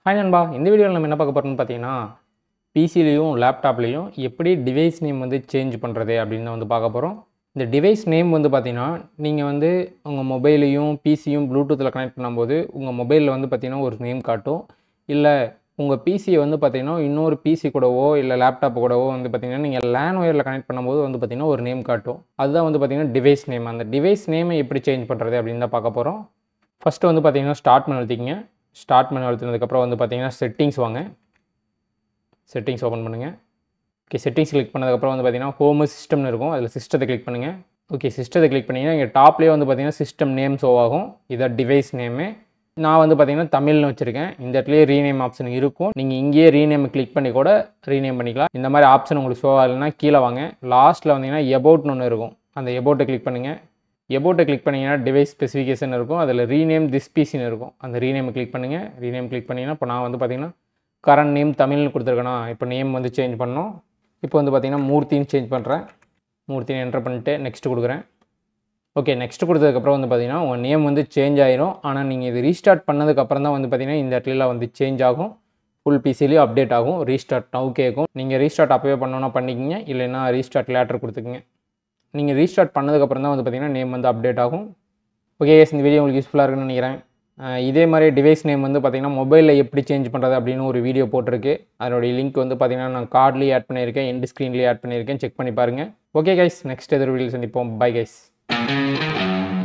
hi நண்பா இந்த வீடியோவில் நம்ம என்ன பார்க்க போகிறோம்னு பார்த்தீங்கன்னா பிசிலையும் லேப்டாப்லேயும் எப்படி டிவைஸ் நேம் வந்து சேஞ்ச் பண்ணுறது அப்படின்னு தான் வந்து பார்க்க போகிறோம் இந்த டிவைஸ் நேம் வந்து பார்த்தீங்கன்னா நீங்கள் வந்து உங்கள் மொபைலையும் பிசியும் ப்ளூடூத்தில் கனெக்ட் பண்ணும்போது உங்கள் மொபைலில் வந்து பார்த்தீங்கன்னா ஒரு நேம் காட்டும் இல்லை உங்கள் பிசியை வந்து பார்த்தீங்கன்னா இன்னொரு பிசி கூடவோ இல்லை லேப்டாப் கூடவோ வந்து பார்த்தீங்கன்னா நீங்கள் லேன் ஒயரில் கனெக்ட் பண்ணும்போது வந்து பார்த்தீங்கன்னா ஒரு நேம் காட்டும் அதுதான் வந்து பார்த்தீங்கன்னா டிவைஸ் நேம் அந்த டிவைஸ் நேமை எப்படி சேஞ்ச் பண்ணுறது அப்படின்னு தான் பார்க்க போகிறோம் ஃபஸ்ட்டு வந்து பார்த்தீங்கன்னா ஸ்டார்ட் பண்ண அழுத்திக்கிங்க ஸ்டார்ட் பண்ண அழுத்தினதுக்கப்புறம் வந்து பார்த்தீங்கன்னா செட்டிங்ஸ் வாங்க செட்டிங்ஸ் ஓப்பன் பண்ணுங்கள் ஓகே செட்டிங்ஸ் கிளிக் பண்ணதுக்கப்புறம் வந்து பார்த்தீங்கன்னா ஹோமு சிஸ்டம்னு இருக்கும் அதில் சிஸ்டத்தை கிளிக் பண்ணுங்கள் ஓகே சிஸ்டத்தை கிளிக் பண்ணிங்கன்னா இங்கே டாப்லேயே வந்து பார்த்தீங்கன்னா சிஸ்டம் நேம் ஷோ ஆகும் இதான் டிவைஸ் நேமு நான் வந்து பார்த்தீங்கன்னா தமிழ்னு வச்சுருக்கேன் இந்த இடத்துலேயே ரீநேம் ஆப்ஷன் இருக்கும் நீங்கள் இங்கேயே ரீநேம் கிளிக் பண்ணி கூட ரீநேம் பண்ணிக்கலாம் இந்த மாதிரி ஆப்ஷன் உங்களுக்கு ஷோ ஆகலைன்னா கீழே வாங்க லாஸ்ட்டில் வந்தீங்கன்னா எபவுட்னு ஒன்று இருக்கும் அந்த எபவுட்டை கிளிக் பண்ணுங்கள் எபோட்டை கிளிக் பண்ணிங்கன்னா டிவைஸ் ஸ்பெசிஃபிகேஷன் இருக்கும் அதில் ரீநேம் திஸ் பிசின்னு இருக்கும் அந்த ரீநேம் கிளிக் பண்ணுங்கள் ரீநேம் கிளிக் பண்ணிங்கன்னா இப்போ நான் வந்து பார்த்தீங்கன்னா கரண்ட் நேம் தமிழ்னு கொடுத்துருக்கேனா இப்போ நேம் வந்து சேஞ்ச் பண்ணோம் இப்போ வந்து பார்த்தீங்கன்னா மூர்த்தின்னு சேஞ்ச் பண்ணுறேன் மூர்த்தின்னு என்டர் பண்ணிட்டு நெக்ஸ்ட் கொடுக்குறேன் ஓகே நெக்ஸ்ட் கொடுத்ததுக்கப்புறம் வந்து பார்த்தீங்கன்னா உங்கள் நேம் வந்து சேஞ்ச் ஆயிரும் ஆனால் நீங்கள் இது ரீஸ்டார்ட் பண்ணதுக்கப்புறம் தான் வந்து பார்த்தீங்கன்னா இந்த இடத்துல வந்து சேஞ்ச் ஆகும் ஃபுல் பிசிலையும் அப்டேட் ஆகும் ரீஸ்டார்ட் நவு கேட்கும் நீங்கள் ரீஸ்டார்ட் அப்போவே பண்ணோன்னா பண்ணிக்கிங்க இல்லைன்னா ரீஸ்டார்ட் லேட்டர் கொடுத்துக்குங்க நீங்கள் ரீஸ்டார்ட் பண்ணதுக்கப்புறம் தான் வந்து பார்த்தீங்கன்னா நேம் வந்து அப்டேட் ஆகும் ஓகே எஸ் இந்த வீடியோ உங்களுக்கு யூஸ்ஃபுல்லாக இருக்குன்னு நினைக்கிறேன் அஹ் இதே மாதிரி டிவைஸ் நேம் வந்து பார்த்தீங்கன்னா மொபைலில் எப்படி சேஞ்ச் பண்ணுறது அப்படின்னு ஒரு வீடியோ போட்டிருக்கு அதனுடைய லிங்க் வந்து பார்த்தீங்கன்னா நான் கார்ட்லேயே ஆட் பண்ணியிருக்கேன் எண்டு ஸ்க்ரீன்லேயே ஆட் பண்ணியிருக்கேன் செக் பண்ணி பாருங்கள் ஓகே கைஸ் நெக்ஸ்ட் எதிர் வீடியோ சந்திப்போம் பை கைஸ்